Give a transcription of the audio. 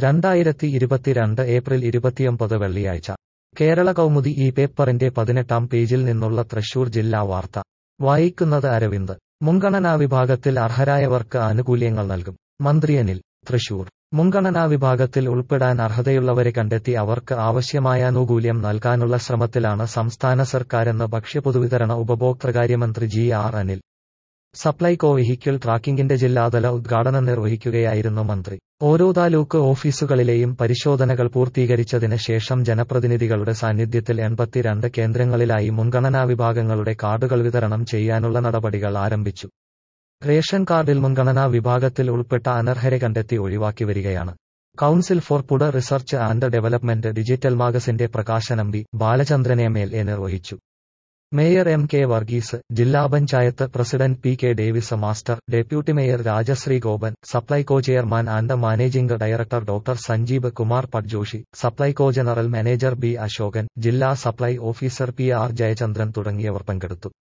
രണ്ടായിരത്തി ഇരുപത്തിരണ്ട് ഏപ്രിൽ ഇരുപത്തിയൊമ്പത് വെള്ളിയാഴ്ച കേരള കൗമുദി ഈ പേപ്പറിന്റെ പതിനെട്ടാം പേജിൽ നിന്നുള്ള തൃശൂർ ജില്ലാ വാർത്ത വായിക്കുന്നത് അരവിന്ദ് മുൻഗണനാ വിഭാഗത്തിൽ അർഹരായവർക്ക് ആനുകൂല്യങ്ങൾ നൽകും മന്ത്രി അനിൽ തൃശൂർ മുൻഗണനാ വിഭാഗത്തിൽ ഉൾപ്പെടാൻ അർഹതയുള്ളവരെ കണ്ടെത്തി അവർക്ക് ആവശ്യമായ ആനുകൂല്യം നൽകാനുള്ള ശ്രമത്തിലാണ് സംസ്ഥാന സർക്കാരെന്ന് ഭക്ഷ്യപൊതുവിതരണ ഉപഭോക്തൃകാര്യമന്ത്രി G R Anil Supplyco vehicle ട്രാക്കിംഗിന്റെ ജില്ലാതല ഉദ്ഘാടനം നിർവഹിക്കുകയായിരുന്നു മന്ത്രി ഓരോ താലൂക്ക് ഓഫീസുകളിലെയും പരിശോധനകൾ പൂർത്തീകരിച്ചതിന് ശേഷം ജനപ്രതിനിധികളുടെ സാന്നിധ്യത്തിൽ എൺപത്തിരണ്ട് കേന്ദ്രങ്ങളിലായി മുൻഗണനാ വിഭാഗങ്ങളുടെ കാർഡുകൾ വിതരണം ചെയ്യാനുള്ള നടപടികൾ ആരംഭിച്ചു റേഷൻ കാർഡിൽ മുൻഗണനാ വിഭാഗത്തിൽ ഉൾപ്പെട്ട അനർഹരെ കണ്ടെത്തി ഒഴിവാക്കി വരികയാണ് council for food research and development digital മാഗസിന്റെ പ്രകാശനം B Balachandran M L A നിർവഹിച്ചു മേയർ എം കെ വർഗീസ് ജില്ലാ panchayat president P K Davis master deputy mayor Rajasree Gopan Supplyco chairman and managing director doctor Sanjeev Kumar Patjoshi Supplyco general manager B Ashokan ജില്ലാ supply officer P R Jayachandran തുടങ്ങിയവർ പങ്കെടുത്തു